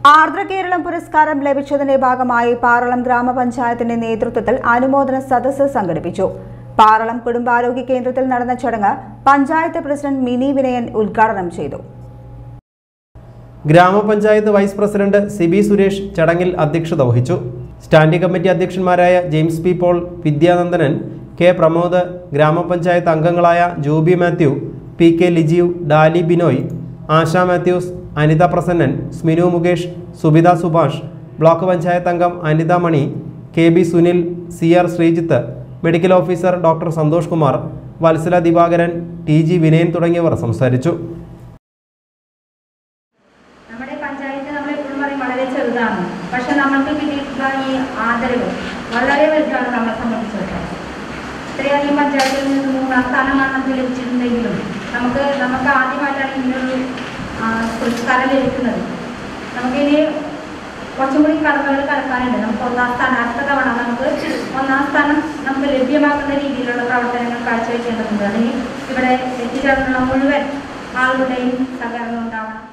ആർദ്ര കേരളം പുരസ്കാരം ലഭിച്ചതിന്റെ ഭാഗമായി പാറളം ഗ്രാമപഞ്ചായത്തിന്റെ നേതൃത്വത്തിൽ അനുമോദന സദസ്സ് സംഘടിപ്പിച്ചു പാറളം കുടുംബാരോഗ്യ കേന്ദ്രത്തിൽ നടന്ന ചടങ്ങ് പഞ്ചായത്ത് പ്രസിഡന്റ് മിനി വിനയൻ ഉദ്ഘാടനം ചെയ്തു ഗ്രാമപഞ്ചായത്ത് വൈസ് പ്രസിഡന്റ് സിബി സുരേഷ് ചടങ്ങിൽ അധ്യക്ഷത വഹിച്ചു സ്റ്റാൻഡിംഗ് കമ്മിറ്റി അധ്യക്ഷന്മാരായ James P Paul Vidyanandanan K Pramod grama panchayat അംഗങ്ങളായ Jubi Mathew P K Lijeev Dali Binoy Asha Mathews Anitha Prasannan Sminu Mukesh Subitha Subhash block panchayat അംഗം Anitha Mani K B Sunil C R Sreejith medical officer doctor Santhosh Kumar Vatsala Divakaran T G Vinayan തുടങ്ങിയവർ സംസാരിച്ചു നമ്മുടെ പഞ്ചായത്ത് നമ്മൾ എപ്പോഴും പറയും വളരെ ചെറുതാണ് പക്ഷെ നമ്മൾക്ക് കിട്ടിയിട്ടുള്ള ഈ ആദരവ് വളരെ വലുതാണ് നമ്മളെ സംബന്ധിച്ചിടത്തോളം ഇത്രയധികം പഞ്ചായത്തിൽ നിന്ന് മൂന്നാം സ്ഥാനമാണ് നമുക്ക് ലഭിച്ചിട്ടുണ്ടെങ്കിലും നമുക്ക് നമുക്ക് ആദ്യമായിട്ടാണ് ഇങ്ങനൊരു ആ, പുരസ്കാരം ലഭിക്കുന്നത് നമുക്കിനി കുറച്ചും കൂടി കടമകൾ കടക്കാനുണ്ട് നമുക്ക് ഒന്നാം സ്ഥാനം അടുത്ത തവണ നമുക്ക് ഒന്നാം സ്ഥാനം നമുക്ക് ലഭ്യമാക്കുന്ന രീതിയിലുള്ള പ്രവർത്തനങ്ങൾ കാഴ്ചവെക്കേണ്ടതുണ്ട് അതിന് ഇവിടെ എത്തിച്ചേർന്നുള്ള മുഴുവൻ ആളുകളുടെയും സഹകരണം ഉണ്ടാവണം